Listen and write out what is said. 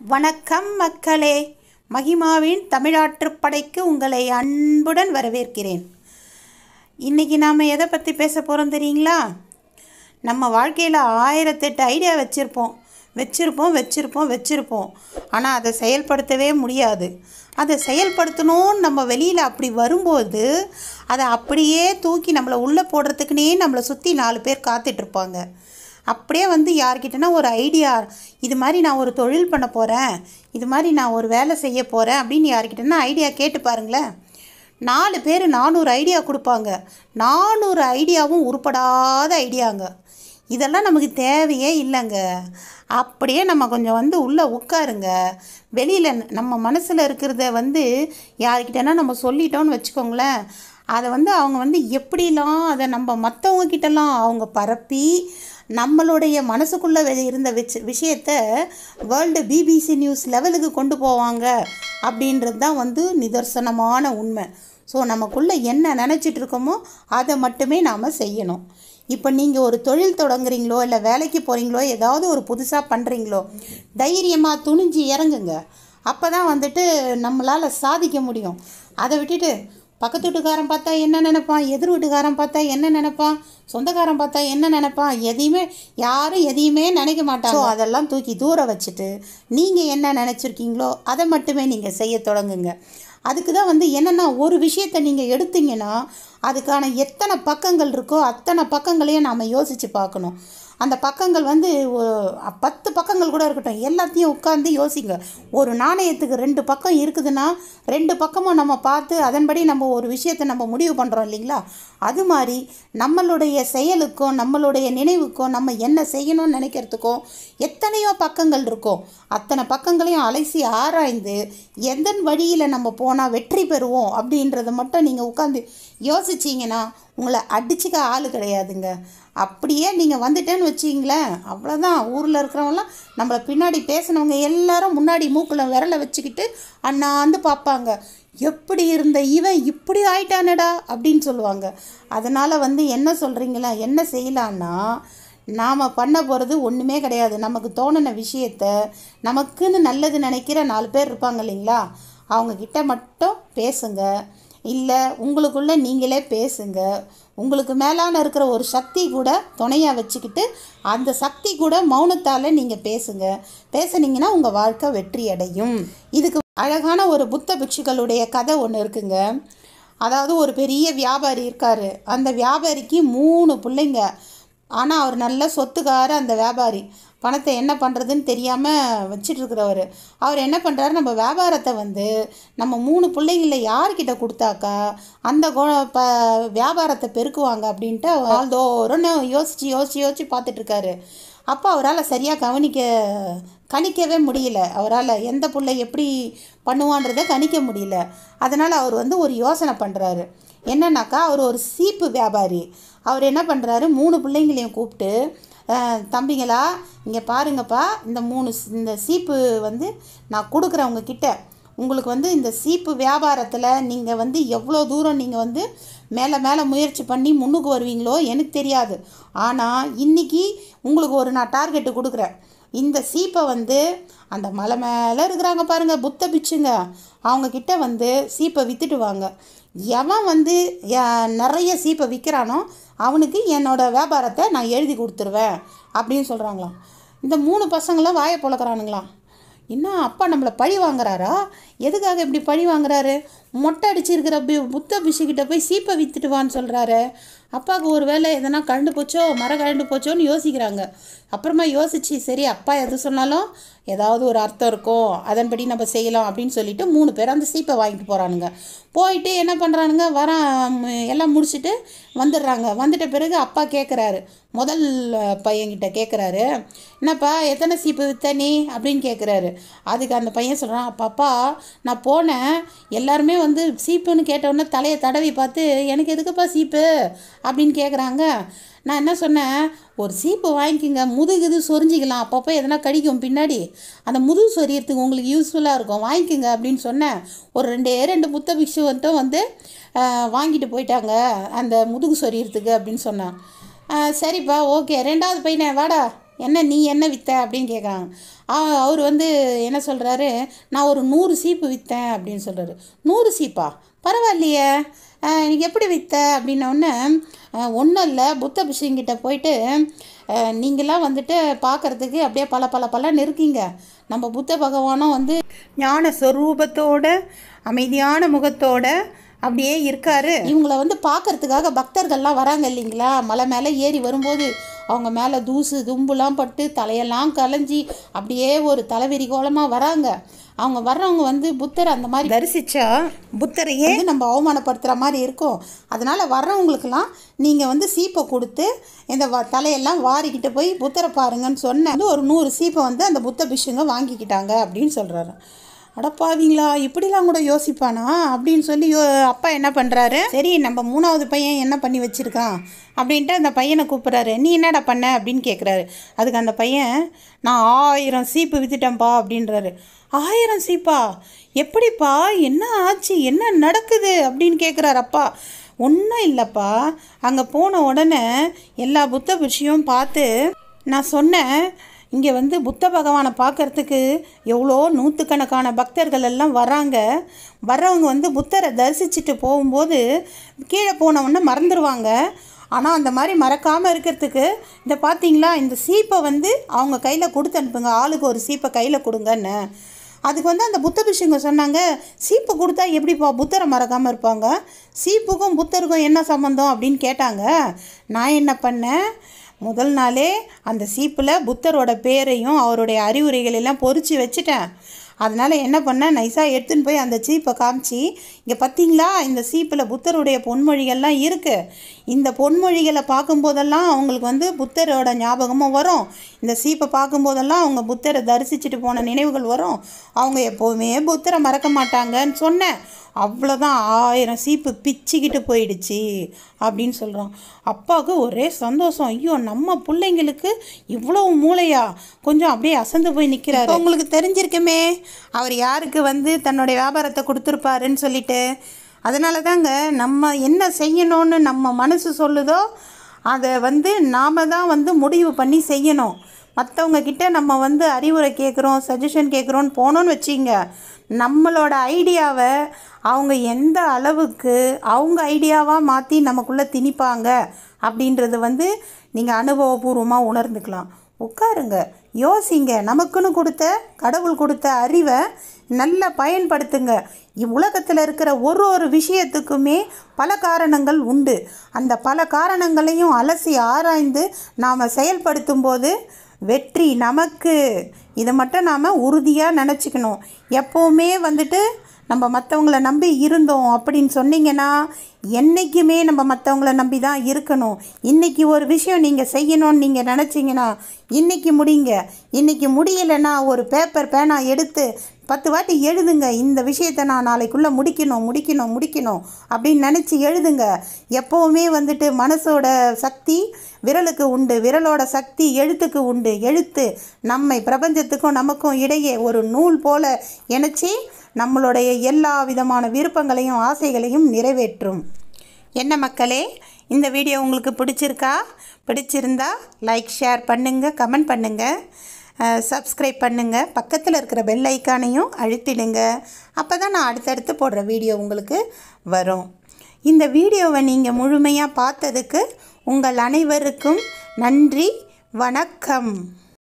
வணக்கம் மக்களே மகிமாவின் தமிழாற்றுப் படைக்கு உங்களை அன்புடன் வரவேற்கிறேன் இன்றைக்கி நாம் எதை பற்றி பேச போகிறோம் தெரியுங்களா நம்ம வாழ்க்கையில் ஆயிரத்தெட்டு ஐடியா வச்சுருப்போம் வச்சுருப்போம் வச்சுருப்போம் வச்சுருப்போம் ஆனால் அதை செயல்படுத்தவே முடியாது அதை செயல்படுத்தணும்னு நம்ம வெளியில் அப்படி வரும்போது அதை அப்படியே தூக்கி நம்மளை உள்ளே போடுறதுக்குனே நம்மளை சுற்றி நாலு பேர் காத்துட்ருப்பாங்க அப்படியே வந்து யார்கிட்டனா ஒரு ஐடியா இது மாதிரி நான் ஒரு தொழில் பண்ண போகிறேன் இது மாதிரி நான் ஒரு வேலை செய்ய போகிறேன் அப்படின்னு யார்கிட்டனா ஐடியா கேட்டு பாருங்களேன் நாலு பேர் நானூறு ஐடியா கொடுப்பாங்க நானூறு ஐடியாவும் உருப்படாத ஐடியாங்க இதெல்லாம் நமக்கு தேவையே இல்லைங்க அப்படியே நம்ம கொஞ்சம் வந்து உள்ளே உட்காருங்க வெளியில் நம்ம மனசில் இருக்கிறத வந்து யார்கிட்டனா நம்ம சொல்லிட்டோம்னு வச்சுக்கோங்களேன் அதை வந்து அவங்க வந்து எப்படிலாம் அதை நம்ம மற்றவங்க கிட்டலாம் அவங்க பரப்பி நம்மளுடைய மனசுக்குள்ளே இருந்த விஷ விஷயத்த வேர்ல்டு பிபிசி நியூஸ் லெவலுக்கு கொண்டு போவாங்க அப்படின்றது தான் வந்து நிதர்சனமான உண்மை ஸோ நமக்குள்ளே என்ன நினச்சிட்டு இருக்கோமோ அதை மட்டுமே நாம் செய்யணும் இப்போ நீங்கள் ஒரு தொழில் தொடங்குறீங்களோ இல்லை வேலைக்கு போகிறீங்களோ ஏதாவது ஒரு புதுசாக பண்ணுறீங்களோ தைரியமாக துணிஞ்சு இறங்குங்க அப்போ தான் வந்துட்டு நம்மளால் சாதிக்க முடியும் அதை விட்டுட்டு பக்கத்து வீட்டுக்காரன் பார்த்தா என்ன நினைப்பான் எதிர் வீட்டுக்காரன் பார்த்தா என்ன நினைப்பான் சொந்தக்காரன் பார்த்தா என்ன நினைப்பான் எதையுமே யாரும் எதையுமே நினைக்க மாட்டாங்க ஸோ அதெல்லாம் தூக்கி தூர வச்சுட்டு நீங்கள் என்ன நினச்சிருக்கீங்களோ அதை மட்டுமே நீங்கள் செய்ய தொடங்குங்க அதுக்கு தான் வந்து என்னென்னா ஒரு விஷயத்தை நீங்கள் எடுத்தீங்கன்னா அதுக்கான எத்தனை பக்கங்கள் இருக்கோ அத்தனை பக்கங்களையும் நாம் யோசித்து பார்க்கணும் அந்த பக்கங்கள் வந்து ஒரு பத்து பக்கங்கள் கூட இருக்கட்டும் எல்லாத்தையும் உட்காந்து யோசிங்க ஒரு நாணயத்துக்கு ரெண்டு பக்கம் இருக்குதுன்னா ரெண்டு பக்கமும் நம்ம பார்த்து அதன்படி நம்ம ஒரு விஷயத்தை நம்ம முடிவு பண்ணுறோம் இல்லைங்களா அது மாதிரி நம்மளுடைய செயலுக்கும் நம்மளுடைய நினைவுக்கும் நம்ம என்ன செய்யணும்னு நினைக்கிறதுக்கும் எத்தனையோ பக்கங்கள் இருக்கும் அத்தனை பக்கங்களையும் அலசி ஆராய்ந்து எந்தன் வழியில் நம்ம போனால் வெற்றி பெறுவோம் அப்படின்றத மட்டும் நீங்கள் உட்காந்து யோசிச்சிங்கன்னா உங்களை அடிச்சுக்க ஆள் கிடையாதுங்க அப்படியே நீங்கள் வந்துட்டேன்னு வச்சிங்களேன் அவ்வளோதான் ஊரில் இருக்கிறவங்களாம் நம்மளை பின்னாடி பேசினவங்க எல்லாரும் முன்னாடி மூக்கில் விரலை வச்சுக்கிட்டு அண்ணாந்து பார்ப்பாங்க எப்படி இருந்த இவன் இப்படி ஆயிட்டானடா அப்படின்னு சொல்லுவாங்க அதனால் வந்து என்ன சொல்கிறீங்களா என்ன செய்யலான்னா நாம் பண்ண போகிறது ஒன்றுமே கிடையாது நமக்கு தோணின விஷயத்த நமக்குன்னு நல்லது நினைக்கிற நாலு பேர் இருப்பாங்க இல்லைங்களா அவங்கக்கிட்ட மட்டும் பேசுங்க இல்லை உங்களுக்குள்ளே நீங்களே பேசுங்க உங்களுக்கு மேலான இருக்கிற ஒரு சக்தி கூட துணையாக வச்சுக்கிட்டு அந்த சக்தி கூட மௌனத்தால் நீங்கள் பேசுங்க பேசுனீங்கன்னா உங்கள் வாழ்க்கை வெற்றி அடையும் இதுக்கு அழகான ஒரு புத்த பிக்ஷுக்களுடைய கதை ஒன்று இருக்குங்க அதாவது ஒரு பெரிய வியாபாரி இருக்கார் அந்த வியாபாரிக்கு மூணு பிள்ளைங்க ஆனால் அவர் நல்ல சொத்துக்கார அந்த வியாபாரி பணத்தை என்ன பண்ணுறதுன்னு தெரியாமல் வச்சிட்ருக்கிறவர் அவர் என்ன பண்ணுறாரு நம்ம வியாபாரத்தை வந்து நம்ம மூணு பிள்ளைங்கள யார்கிட்ட கொடுத்தாக்கா அந்த கொ ப வியாபாரத்தை பெருக்குவாங்க அப்படின்ட்டு ஆள்தோறும் யோசித்து யோசித்து யோசித்து பார்த்துட்ருக்காரு அப்போ அவரால் சரியாக கவனிக்க கணிக்கவே முடியல அவரால் எந்த பிள்ளை எப்படி பண்ணுவான்றதை கணிக்க முடியல அதனால் அவர் வந்து ஒரு யோசனை பண்ணுறாரு என்னன்னாக்கா அவர் ஒரு சீப்பு வியாபாரி அவர் என்ன பண்ணுறாரு மூணு பிள்ளைங்களையும் கூப்பிட்டு தம்பிங்களா இங்கே பாருங்கப்பா இந்த மூணு இந்த சீப்பு வந்து நான் கொடுக்குறவங்க கிட்ட உங்களுக்கு வந்து இந்த சீப்பு வியாபாரத்தில் நீங்கள் வந்து எவ்வளோ தூரம் நீங்கள் வந்து மேலே மேலே முயற்சி பண்ணி முன்னுக்கு வருவீங்களோ எனக்கு தெரியாது ஆனால் இன்றைக்கி உங்களுக்கு ஒரு நான் டார்கெட்டு கொடுக்குறேன் இந்த சீப்பை வந்து அந்த மலை மேலே இருக்கிறாங்க பாருங்கள் புத்த பிச்சுங்க அவங்கக்கிட்ட வந்து சீப்பை விற்றுட்டு வாங்க எவன் வந்து நிறைய சீப்பை விற்கிறானோ அவனுக்கு என்னோடய வியாபாரத்தை நான் எழுதி கொடுத்துருவேன் அப்படின்னு சொல்கிறாங்களாம் இந்த மூணு பசங்களும் வாயை பொழக்கிறானுங்களாம் என்ன அப்பா நம்மளை பழி வாங்குறாரா எதுக்காக இப்படி பழி வாங்குறாரு மொட்டை அடிச்சிருக்கிற பி புத்த பிஷுக்கிட்ட போய் சீப்பை விற்றுட்டு வான்னு சொல்கிறாரு அப்பாவுக்கு ஒரு வேளை எதனா கழண்டு போச்சோ மரம் கழண்டு போச்சோன்னு யோசிக்கிறாங்க அப்புறமா யோசிச்சு சரி அப்பா எது சொன்னாலும் ஏதாவது ஒரு அர்த்தம் இருக்கும் அதன்படி நம்ம செய்யலாம் அப்படின்னு சொல்லிட்டு மூணு பேர் அந்த சீப்பை வாங்கிட்டு போகிறானுங்க போயிட்டு என்ன பண்ணுறானுங்க வர எல்லாம் முடிச்சுட்டு வந்துடுறாங்க வந்துட்ட பிறகு அப்பா கேட்குறாரு முதல் பையன்கிட்ட கேட்குறாரு என்னப்பா எத்தனை சீப்பு வித்த நீ அப்படின்னு கேட்குறாரு அதுக்கு அந்த பையன் சொல்கிறான் பாப்பா நான் போனேன் எல்லாருமே வந்து சீப்புன்னு கேட்டவுடனே தலையை தடவி பார்த்து எனக்கு எதுக்குப்பா சீப்பு அப்படின்னு கேட்குறாங்க நான் என்ன சொன்னேன் ஒரு சீப்பு வாங்கிக்கோங்க முதுகு இது சொரிஞ்சிக்கலாம் அப்பப்போ எதனா கடிக்கும் பின்னாடி அந்த முதுகு சொரியறதுக்கு உங்களுக்கு யூஸ்ஃபுல்லாக இருக்கும் வாங்கிக்கோங்க அப்படின்னு சொன்னேன் ஒரு ரெண்டே ரெண்டு புத்த பிக்ஷு வந்துட்டு வந்து வாங்கிட்டு போயிட்டாங்க அந்த முதுகு சொரியறதுக்கு அப்படின்னு சொன்னான் சரிப்பா ஓகே ரெண்டாவது பையனை வாடா என்ன நீ என்ன விற்ற அப்படின்னு கேட்குறாங்க அவர் வந்து என்ன சொல்கிறாரு நான் ஒரு நூறு சீப்பு விற்றேன் அப்படின்னு சொல்கிறாரு நூறு சீப்பா பரவாயில்லையே ஆஹ் இன்னைக்கு எப்படி விற்ற அப்படின்னோடனே ஒன்றும் இல்லை புத்த பிஷங்கிட்ட போயிட்டு ஆஹ் நீங்களாம் வந்துட்டு பார்க்கறதுக்கு அப்படியே பல பல பலன்னு இருக்கீங்க நம்ம புத்த பகவானும் வந்து ஞான ஸ்வரூபத்தோட அமைதியான முகத்தோட அப்படியே இருக்காரு இவங்கள வந்து பார்க்கறதுக்காக பக்தர்கள்லாம் வராங்க இல்லைங்களா மலை மேலே ஏறி வரும்போது அவங்க மேலே தூசு தும்புலாம் பட்டு தலையெல்லாம் கலைஞ்சி அப்படியே ஒரு தலைவிரி கோலமாக வராங்க அவங்க வர்றவங்க வந்து புத்தர் அந்த மாதிரி தரிசிச்சா புத்தரையே வந்து நம்ம அவமானப்படுத்துகிற மாதிரி இருக்கும் அதனால் வர்றவங்களுக்கெல்லாம் நீங்கள் வந்து சீப்பை கொடுத்து இந்த வ தலையெல்லாம் வாரிக்கிட்டு போய் புத்தரை பாருங்கன்னு சொன்ன வந்து ஒரு நூறு சீப்பை வந்து அந்த புத்த பிஷுங்க வாங்கிக்கிட்டாங்க அப்படின்னு சொல்கிறாரு அடப்பாவீங்களா இப்படிலாம் கூட யோசிப்பானா அப்படின்னு சொல்லி யோ அப்பா என்ன பண்ணுறாரு சரி நம்ம மூணாவது பையன் என்ன பண்ணி வச்சிருக்கான் அப்படின்ட்டு அந்த பையனை கூப்பிட்றாரு நீ என்னடா பண்ண அப்படின்னு கேட்குறாரு அதுக்கு அந்த பையன் நான் ஆயிரம் சீப்பு வித்துட்டேன்ப்பா அப்படின்றாரு ஆயிரம் சீப்பா எப்படிப்பா என்ன ஆச்சு என்ன நடக்குது அப்படின்னு கேட்குறாரு அப்பா ஒன்றும் இல்லைப்பா அங்கே போன உடனே எல்லா புத்த விஷயம் பார்த்து நான் சொன்னேன் இங்கே வந்து புத்த பகவானை பார்க்கறதுக்கு எவ்வளோ நூற்றுக்கணக்கான பக்தர்கள் எல்லாம் வராங்க வர்றவங்க வந்து புத்தரை தரிசிச்சுட்டு போகும்போது கீழே போனவுடனே மறந்துடுவாங்க ஆனால் அந்த மாதிரி மறக்காமல் இருக்கிறதுக்கு இந்த பார்த்தீங்களா இந்த சீப்பை வந்து அவங்க கையில் கொடுத்து அனுப்புங்க ஆளுக்கு ஒரு சீப்பை கையில் கொடுங்கன்னு அதுக்கு வந்து அந்த புத்த பிஷுங்க சொன்னாங்க சீப்பு கொடுத்தா எப்படிப்பா புத்தரை மறக்காமல் இருப்பாங்க சீப்புக்கும் புத்தருக்கும் என்ன சம்மந்தம் அப்படின்னு கேட்டாங்க நான் என்ன பண்ணேன் முதல் நாளே அந்த சீப்பில் புத்தரோட பேரையும் அவருடைய அறிவுரைகள் எல்லாம் பொறிச்சு வச்சுட்டேன் அதனால் என்ன பண்ணேன் நைஸாக எடுத்துன்னு போய் அந்த சீப்பை காமிச்சு இங்கே பார்த்தீங்களா இந்த சீப்பில் புத்தருடைய பொன்மொழிகள்லாம் இருக்குது இந்த பொன்மொழிகளை பார்க்கும்போதெல்லாம் அவங்களுக்கு வந்து புத்தரோட ஞாபகமும் வரும் இந்த சீப்பை பார்க்கும்போதெல்லாம் அவங்க புத்தரை தரிசிச்சுட்டு போன நினைவுகள் வரும் அவங்க எப்போவுமே புத்தரை மறக்க மாட்டாங்கன்னு சொன்னேன் அவ்வளோதான் ஆயிரம் சீப்பு பிச்சுக்கிட்டு போயிடுச்சு அப்படின்னு சொல்கிறான் அப்பாவுக்கு ஒரே சந்தோஷம் ஐயோ நம்ம பிள்ளைங்களுக்கு இவ்வளவு மூளையா கொஞ்சம் அப்படியே அசந்து போய் நிற்கிறாரு உங்களுக்கு தெரிஞ்சிருக்குமே அவர் யாருக்கு வந்து தன்னுடைய வியாபாரத்தை கொடுத்துருப்பாருன்னு சொல்லிட்டு அதனால தாங்க நம்ம என்ன செய்யணும்னு நம்ம மனசு சொல்லுதோ அதை வந்து நாம் தான் வந்து முடிவு பண்ணி செய்யணும் மற்றவங்க கிட்ட நம்ம வந்து அறிவுரை கேட்குறோம் சஜஷன் கேட்குறோன்னு போனோன்னு வச்சிங்க நம்மளோட ஐடியாவை அவங்க எந்த அளவுக்கு அவங்க ஐடியாவாக மாற்றி நமக்குள்ளே திணிப்பாங்க அப்படின்றது வந்து நீங்கள் அனுபவபூர்வமாக உணர்ந்துக்கலாம் உட்காருங்க யோசிங்க நமக்குன்னு கொடுத்த கடவுள் கொடுத்த அறிவை நல்லா பயன்படுத்துங்க உலகத்தில் இருக்கிற ஒரு ஒரு விஷயத்துக்குமே பல காரணங்கள் உண்டு அந்த பல காரணங்களையும் அலசி ஆராய்ந்து நாம் செயல்படுத்தும் போது வெற்றி நமக்கு இதை மட்டும் நாம் உறுதியாக நினச்சிக்கணும் எப்போவுமே வந்துட்டு நம்ம மற்றவங்கள நம்பி இருந்தோம் அப்படின்னு சொன்னீங்கன்னா என்றைக்குமே நம்ம மற்றவங்கள நம்பி தான் இருக்கணும் இன்றைக்கி ஒரு விஷயம் நீங்கள் செய்யணும்னு நீங்கள் நினச்சிங்கன்னா இன்றைக்கி முடிங்க இன்றைக்கி முடியலைன்னா ஒரு பேப்பர் பேனா எடுத்து பத்து வாட்டி எழுதுங்க இந்த விஷயத்தை நான் நாளைக்குள்ளே முடிக்கணும் முடிக்கணும் முடிக்கணும் அப்படின்னு நினச்சி எழுதுங்க எப்போவுமே வந்துட்டு மனசோட சக்தி விரலுக்கு உண்டு விரலோட சக்தி எழுத்துக்கு உண்டு எழுத்து நம்மை பிரபஞ்சத்துக்கும் நமக்கும் இடையே ஒரு நூல் போல இணைச்சி நம்மளுடைய எல்லா விதமான விருப்பங்களையும் ஆசைகளையும் நிறைவேற்றும் என்ன மக்களே இந்த வீடியோ உங்களுக்கு பிடிச்சிருக்கா பிடிச்சிருந்தா லைக் ஷேர் பண்ணுங்கள் கமெண்ட் பண்ணுங்கள் சப்ஸ்கிரைப் பண்ணுங்கள் பக்கத்தில் இருக்கிற பெல் ஐக்கானையும் அழுத்திடுங்க அப்போ தான் நான் அடுத்தடுத்து போடுற வீடியோ உங்களுக்கு வரும் இந்த வீடியோவை நீங்கள் முழுமையாக பார்த்ததுக்கு உங்கள் அனைவருக்கும் நன்றி வணக்கம்